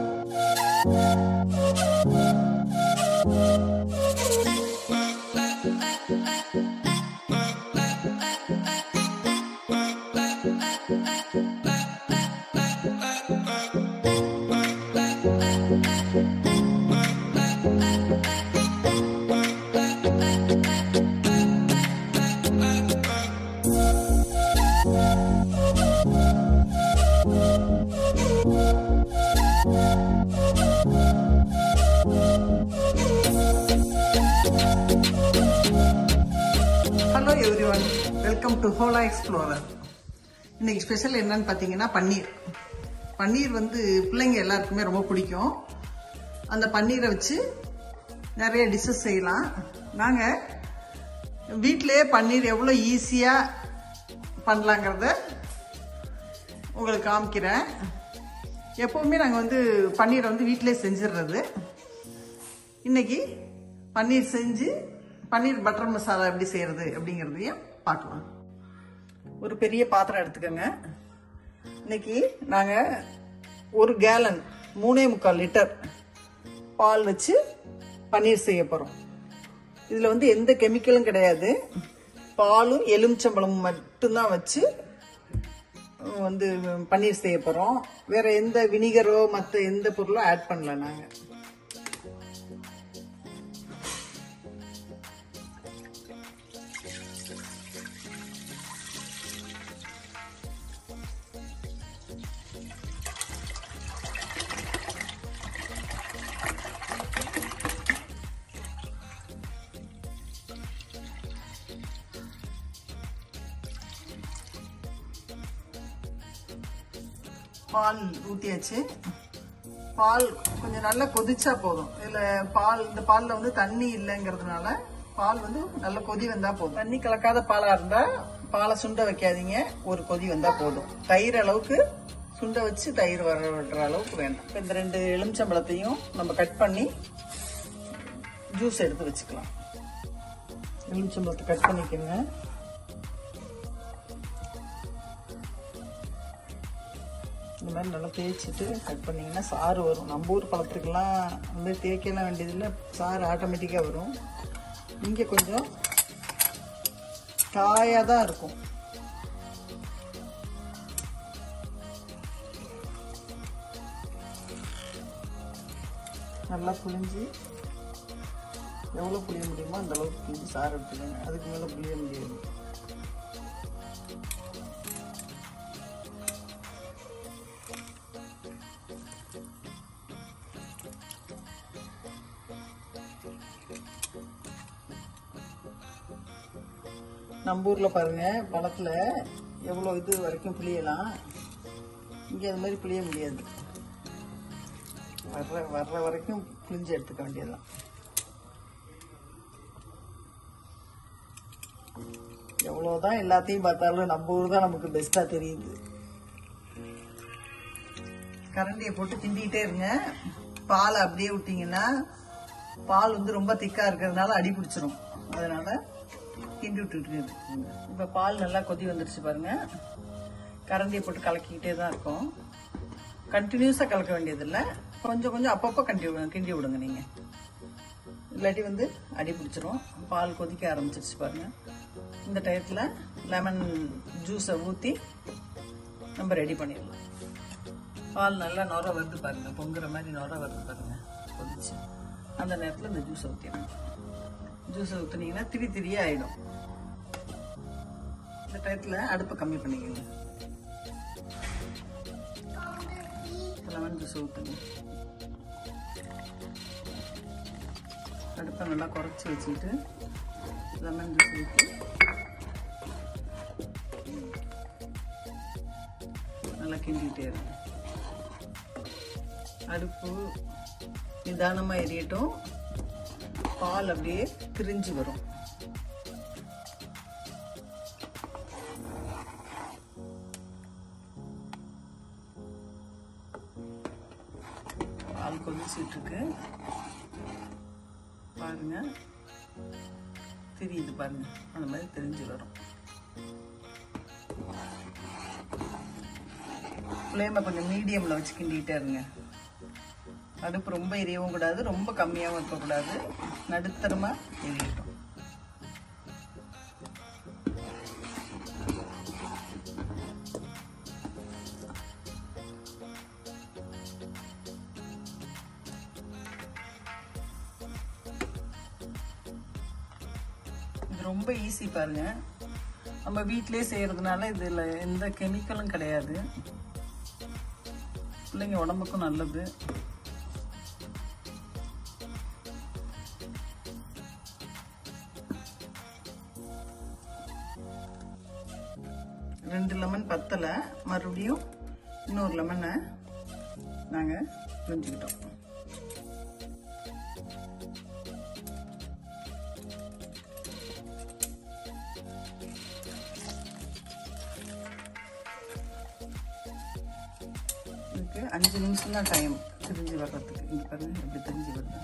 hello everyone welcome to Hola explorer இன்னைக்கு special என்னன்னு பார்த்தீங்கன்னா பன்னீர் பன்னீர் வந்து பிள்ளைங்க எல்லாருக்குமே ரொம்ப பிடிக்கும் அந்த பன்னீரை வச்சு நிறைய டிஷ்ஷஸ் செய்யலாம் நாங்கள் வீட்டிலேயே பன்னீர் எவ்வளோ ஈஸியாக பண்ணலாங்கிறத உங்களுக்கு காமிக்கிறேன் எப்போவுமே நாங்கள் வந்து பன்னீரை வந்து வீட்டிலே செஞ்சிடுறது இன்னைக்கு பன்னீர் செஞ்சு பன்னீர் பட்டர் மசாலா எப்படி செய்யறது அப்படிங்கிறதையும் பார்க்கலாம் ஒரு பெரிய பாத்திரம் எடுத்துக்கோங்க இன்னைக்கு நாங்கள் ஒரு கேலன் மூணே முக்கால் லிட்டர் பால் வச்சு பன்னீர் செய்ய போகிறோம் இதில் வந்து எந்த கெமிக்கலும் கிடையாது பாலும் எலுமிச்சம்பழமும் மட்டும்தான் வச்சு வந்து பன்னீர் செய்ய போகிறோம் வேற எந்த வினிகரோ மற்ற எந்த பொருளும் ஆட் பண்ணல நாங்கள் பால் ஊற்றியாச்சு பால் கொஞ்சம் நல்லா கொதிச்சா போதும் இதில் பால் இந்த பாலில் வந்து தண்ணி இல்லைங்கிறதுனால பால் வந்து நல்ல கொதி வந்தால் போதும் தண்ணி கலக்காத பாலாக இருந்தால் பாலை சுண்ட வைக்காதீங்க ஒரு கொதி வந்தால் போதும் தயிர் அளவுக்கு சுண்ட வச்சு தயிர் வர விடுற அளவுக்கு வேண்டாம் இப்போ இந்த ரெண்டு எலுமிச்சம்பழத்தையும் நம்ம கட் பண்ணி ஜூஸ் எடுத்து வச்சுக்கலாம் எலுமிச்சம்பழத்தை கட் பண்ணிக்கோங்க இந்த மாதிரி நல்லா தேய்ச்சிட்டு கட் பண்ணிங்கன்னா சாறு வரும் நம்ம ஊர் பழத்துக்கெல்லாம் வந்து தேய்க்கலாம் வேண்டியதில்லை சாறு ஆட்டோமேட்டிக்காக வரும் இங்கே கொஞ்சம் காயாக தான் இருக்கும் நல்லா புளிஞ்சு எவ்வளோ புளிய முடியுமோ அந்த அளவுக்கு புளிஞ்சு சாறு எடுத்துக்கோங்க அதுக்கு மேலே புளிய முடியாது நம்ம ஊரில் பாருங்க பழத்தில் எவ்வளோ இது வரைக்கும் புளியலாம் இங்கே அது மாதிரி புளிய முடியாது வர்ற வர்ற வரைக்கும் புளிஞ்சு எடுத்துக்க வேண்டியதுதான் எவ்வளோதான் எல்லாத்தையும் பார்த்தாலும் நம்ம ஊர் தான் நமக்கு பெஸ்ட்டாக தெரியுது கரண்டியை போட்டு கிண்டிக்கிட்டே இருங்க பாலை அப்படியே விட்டீங்கன்னா பால் வந்து ரொம்ப திக்கா இருக்கிறதுனால அடி பிடிச்சிரும் அதனால கிண்டி விட்டுட்டு இருக்குங்க இப்போ பால் நல்லா கொதி வந்துருச்சு பாருங்க கரண்டியை போட்டு கலக்கிக்கிட்டே தான் இருக்கும் கண்டினியூஸாக கலக்க வேண்டியதில்லை கொஞ்சம் கொஞ்சம் அப்பப்போ கண்டி கிண்டி விடுங்க நீங்கள் இல்லாட்டி வந்து அடி பிடிச்சிரும் பால் கொதிக்க ஆரம்பிச்சிருச்சு பாருங்க இந்த டயத்தில் லெமன் ஜூஸை ஊற்றி நம்ம ரெடி பண்ணிடலாம் பால் நல்லா நுர வருது பாருங்க பொங்குற மாதிரி நுர வருது பாருங்க கொதிச்சு அந்த நேரத்தில் இந்த ஜூஸை ஊற்றிடணும் ஜூஸை ஊற்றுனீங்கன்னா திரி திரியே ஆயிடும் இந்த டயத்தில் அடுப்பை கம்மி பண்ணிக்கோங்க லெமன் ஜூஸ் ஊற்றுங்க அடுப்பை நல்லா குறைச்சி வச்சுக்கிட்டு லெமன் ஜூஸ் ஊற்றி நல்லா கிண்டிகிட்டே இருக்கும் அடுப்பு நிதானமாக எரியட்டும் பால் அப்படியே திரிஞ்சு வரும் பால் கொதிச்சிட்டு இருக்கு பாருங்க தெரியுது பாருங்க அந்த மாதிரி தெரிஞ்சு வரும் ஃப்ளேமை கொஞ்சம் மீடியமில் வச்சு கிண்டிகிட்டே இருங்க அடுப்பு ரொம்ப எரியவும் கூடாது ரொம்ப கம்மியாகவும் இருக்கக்கூடாது நடுத்தரமாக எரியட்டும் இது ரொம்ப ஈஸி பாருங்க நம்ம வீட்டிலே செய்யறதுனால இதில் எந்த கெமிக்கலும் கிடையாது பிள்ளைங்க உடம்புக்கும் நல்லது ரெண்டு லெமன் பத்தலை மறுபடியும் இன்னொரு லெமனை நாங்கள் புரிஞ்சுக்கிட்டோம் இதுக்கு அஞ்சு நிமிஷம் தான் டைம் திரிஞ்சு வர்றதுக்கு இங்கே பாருங்க எப்படி திரிஞ்சு வருது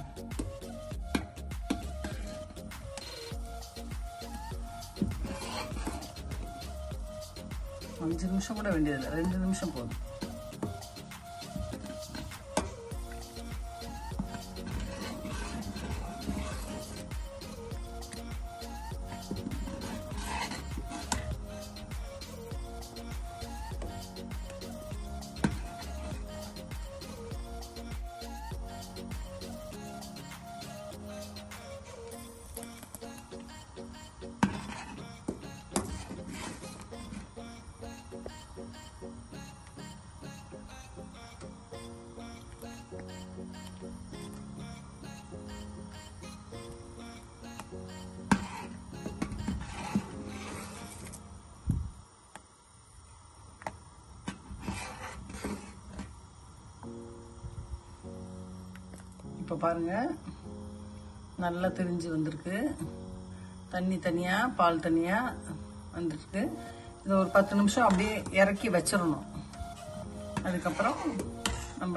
அஞ்சு நிமிஷம் கூட வேண்டியதில்லை ரெண்டு நிமிஷம் போதும் இப்போ பாருங்க நல்லா திரிஞ்சு வந்திருக்கு தண்ணி தனியாக பால் தனியாக வந்துருக்கு இதை ஒரு பத்து நிமிஷம் அப்படியே இறக்கி வச்சிடணும் அதுக்கப்புறம் நம்ம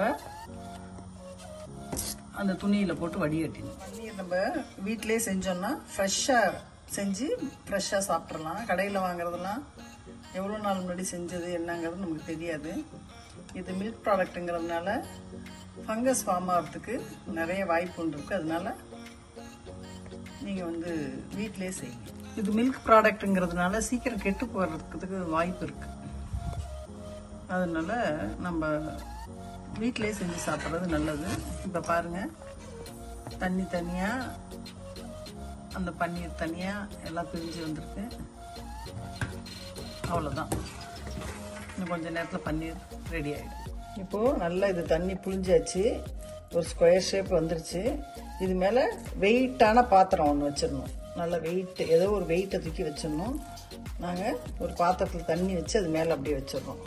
அந்த துணியில் போட்டு வடிகட்டிடணும் பன்னீர் நம்ம வீட்டிலே செஞ்சோம்னா ஃப்ரெஷ்ஷாக செஞ்சு ஃப்ரெஷ்ஷாக சாப்பிட்றலாம் கடையில் வாங்குறதெல்லாம் எவ்வளோ நாள் முன்னாடி செஞ்சது என்னங்கிறது நமக்கு தெரியாது இது மில்க் ப்ராடக்ட்டுங்கிறதுனால ஃபங்கஸ் ஃபார்ம் ஆகிறதுக்கு நிறைய வாய்ப்பு உண்டு இருக்கு அதனால நீங்கள் வந்து வீட்டிலே செய்யுங்க இது மில்க் ப்ராடக்ட்டுங்கிறதுனால சீக்கிரம் கெட்டு போகிறதுக்கு வாய்ப்பு இருக்கு அதனால நம்ம வீட்டிலே செஞ்சு சாப்பிட்றது நல்லது இப்போ பாருங்க தண்ணி தனியாக அந்த பன்னீர் தனியாக எல்லாம் பிரிஞ்சு வந்திருக்கு அவ்வளோதான் இன்னும் கொஞ்ச நேரத்தில் பன்னீர் ரெடி ஆகிடும் இப்போது நல்லா இது தண்ணி புளிஞ்சாச்சு ஒரு ஸ்கொயர் ஷேப் வந்துருச்சு இது மேலே வெயிட்டான பாத்திரம் ஒன்று வச்சிடணும் நல்ல வெயிட் ஏதோ ஒரு வெயிட்டை தூக்கி வச்சிடணும் நாங்கள் ஒரு பாத்திரத்தில் தண்ணி வச்சு அது மேலே அப்படியே வச்சிடுறோம்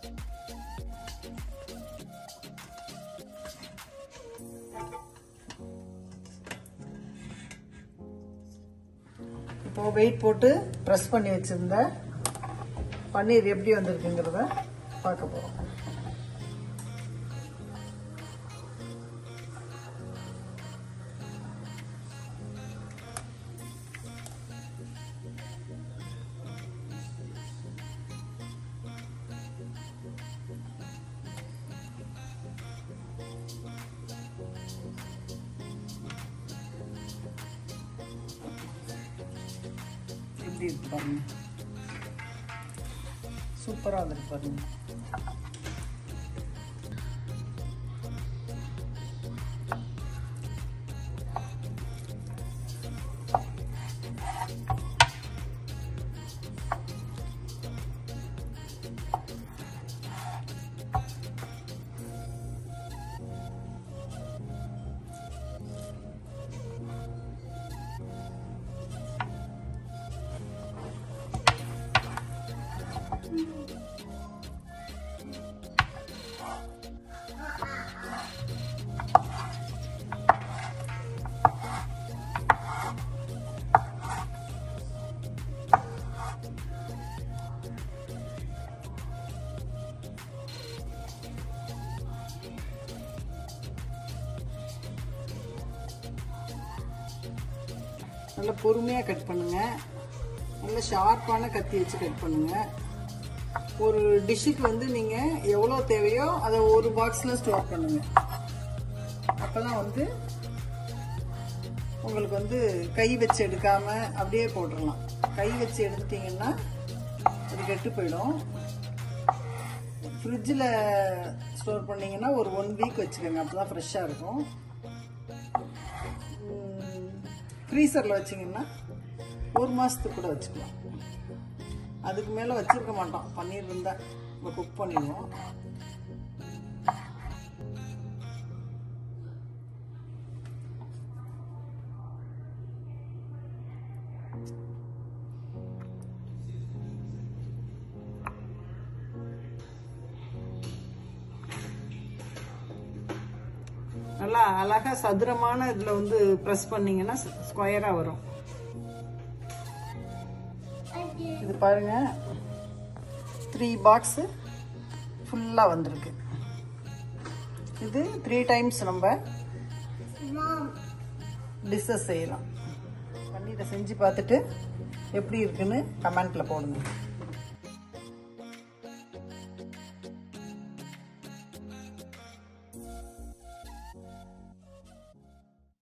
இப்போ வெயிட் போட்டு ப்ரெஸ் பண்ணி வச்சிருந்த பன்னீர் எப்படி வந்திருக்குங்கிறத பார்க்க போகிறோம் எப்படி இருக்கு பாருங்க சூப்பராக வந்துருக்கு பாருங்க நல்லா பொறுமையாக கட் பண்ணுங்க நல்ல ஷார்ப்பான கத்தி வச்சு கட் பண்ணுங்க ஒரு டிஷ்ஷுக்கு வந்து நீங்கள் எவ்வளோ தேவையோ அதை ஒரு பாக்ஸில் ஸ்டோர் பண்ணுங்க அப்பதான் வந்து உங்களுக்கு வந்து கை வச்சு எடுக்காம அப்படியே போட்டுடலாம் கை வச்சு எடுத்துட்டீங்கன்னா அது கெட்டு போயிடும் ஃப்ரிட்ஜில் ஸ்டோர் பண்ணீங்கன்னா ஒரு ஒன் வீக் வச்சுக்கோங்க அப்போ தான் ஃப்ரெஷ்ஷாக இருக்கும் ஃப்ரீசரில் வச்சிங்கன்னா ஒரு மாதத்துக்கு கூட வச்சுக்கலாம் அதுக்கு மேலே வச்சுருக்க மாட்டோம் பன்னீர் இருந்தால் நம்ம குக் பண்ணிடுவோம் நல்லா அழகா சதுரமான இதுல வந்து ப்ரெஸ் பண்ணீங்கன்னா ஸ்கொயரா வரும் இது பாருங்க த்ரீ பாக்ஸ் ஃபுல்லா வந்திருக்கு இது த்ரீ டைம்ஸ் நம்ம டிஷ்ஷஸ் செய்யலாம் பண்ணி இதை செஞ்சு பார்த்துட்டு எப்படி இருக்குன்னு கமெண்ட்ல போடுங்க